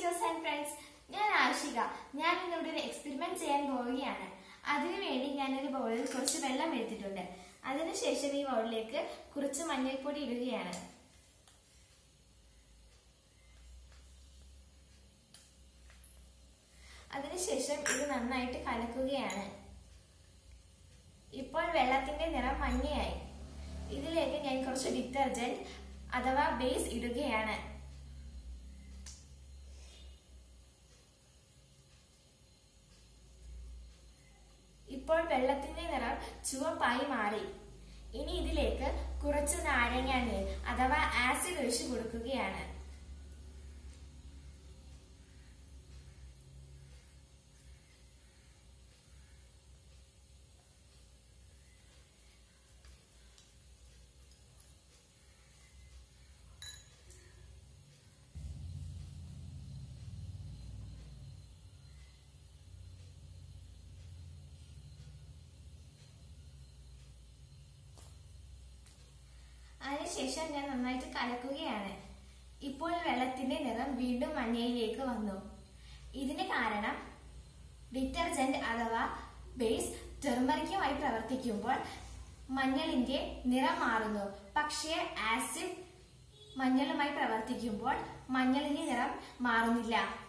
teachers and friends ഞാൻ ആഷിക ഞാൻ ഇന്നിവിടെ ഒരു എക്സ്പെരിമെന്റ് ചെയ്യാൻ പോവുകയാണ് അതിനുവേണ്ടി ഞാനൊരു ബൗളിൽ കുറച്ച് വെള്ളം എടുത്തിട്ടുണ്ട് അതിനുശേഷം ഈ ബൗളിലേക്ക് കുറച്ച് മഞ്ഞൾപ്പൊടി ഇടുകയാണ് അതിനുശേഷം ഇത് നന്നായിട്ട് കലക്കുകയാണ് ഇപ്പോൾ വെള്ളത്തിന്റെ നിറം മഞ്ഞയായി ഇതിലേക്ക് ഞാൻ കുറച്ച് ഡിറ്റർജന്റ് അഥവാ ബേസ് ഇടുകയാണ് ഇപ്പോൾ വെള്ളത്തിന്റെ നിറം ചുവപ്പായി മാറി ഇനി ഇതിലേക്ക് കുറച്ച് നാരങ്ങ നീർ അഥവാ ആസിഡ് ഒഴിച്ചു കൊടുക്കുകയാണ് അതിനുശേഷം ഞാൻ നന്നായിട്ട് കലക്കുകയാണ് ഇപ്പോൾ വെള്ളത്തിന്റെ നിറം വീണ്ടും മഞ്ഞയിലേക്ക് വന്നു ഇതിന് കാരണം ഡിറ്റർജന്റ് അഥവാ ബേസ് ടെർമറിക്കുമായി പ്രവർത്തിക്കുമ്പോൾ മഞ്ഞളിന്റെ നിറം മാറുന്നു പക്ഷേ ആസിഡ് മഞ്ഞളുമായി പ്രവർത്തിക്കുമ്പോൾ മഞ്ഞളിന്റെ നിറം മാറുന്നില്ല